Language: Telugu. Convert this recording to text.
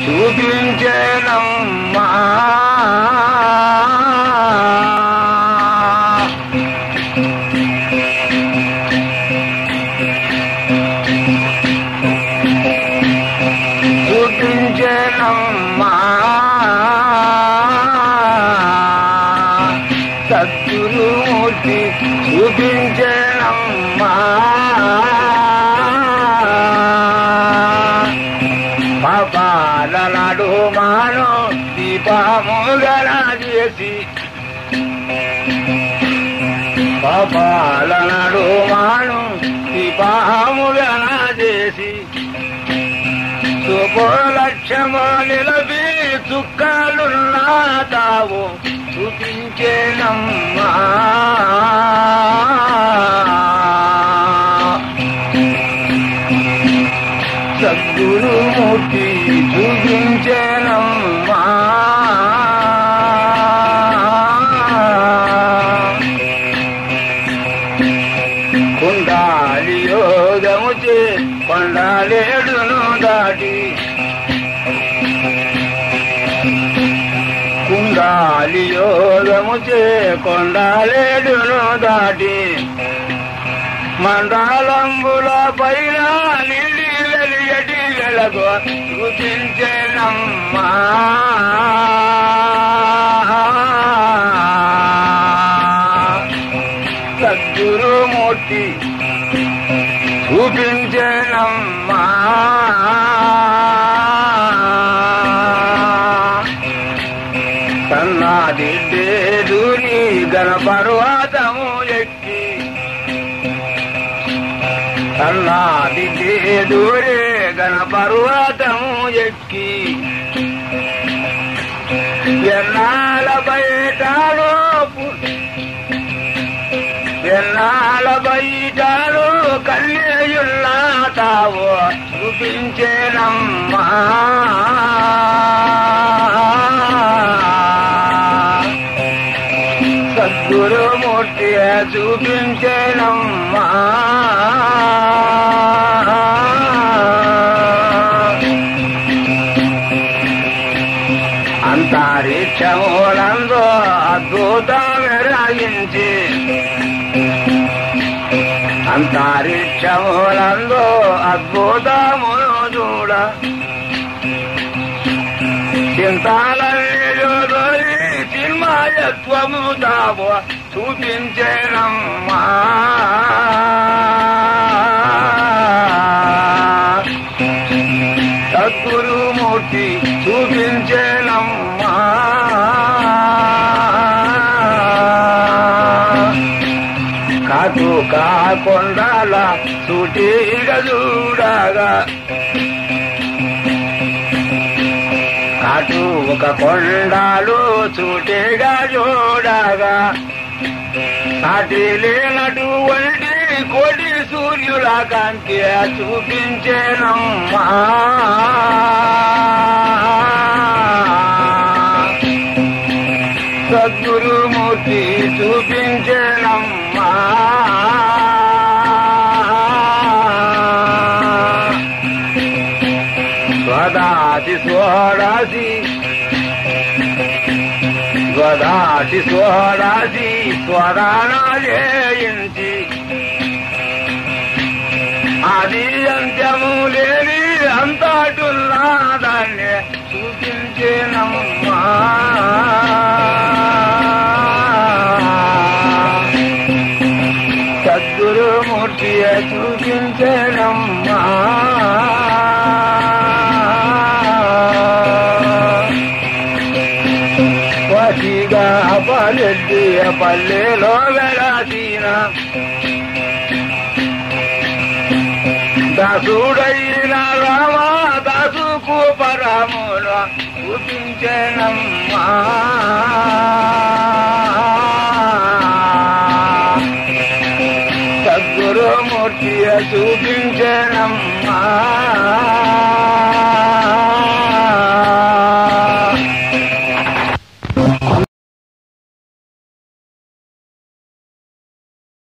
చూపించేనమ్మా చూపించేనమ్మా సద్గురుమూర్తి చూపించేనమ్మా పాపాల నడు మాను దీపముగల చేసి పాపాల నడు మాను దీపముగల చేసి శుభలక్ష్యము నిలబి చుక్కలున్నా తావు చూపించేనమ్మా సద్గురుమూర్తి చూపించేనమ్మా కుండాలి యోగము చే కొండాలేడును దాటి కుండాలి యోగము చే కొండాలేడును దాటి మండలంబుల పైన నిలియటిలకు చూపించేనమ్మా సద్గురుమూర్తి చూపించేనమ్మా సన్నాది దేదుని గణపర్వతము ఎక్కి సన్నాది దేదురే గణపర్వతము ఎక్కి ఎన్నాల బయటాలో ఎన్నాల బయటాలో కన్యయున్నా తావు చూపించేనమ్మా సద్గురుమూర్తి చూపించేనమ్మా అంతరిక్షములందు అద్భుతం రాయించి అంతరిక్షములందు అద్భుతమును చూడ చింతాలన్నీ చూడని చిన్మయత్వము తావు చూపించేనమ్మా సద్గురుమూర్తి చూపించేనమ్మా కాదు కాకొండాల సూటిగా చూడగా కాటు ఒక కొండాలు చూటిగా చూడగా సాటి లేనటువంటి కోటి సూర్యుల కాంతి చూపించేనమ్మా సద్గురుమూర్తి చూపించేనమ్మా స్వదాసి స్వరాసి స్వదాసి స్వరాసి స్వరానా జయించి అది అంత్యము లేని అంతటున్నా దాన్ని చూపించేనమ్మా సద్గురుమూర్తి చూపించేనమ్మా వసిగా పల్లెద్ది పల్లెలో వెలాసిన దాసుడైన రామ దాసుకు పరముల చూపించనమ్మా సద్గురుమూర్తి చూపించనమ్మా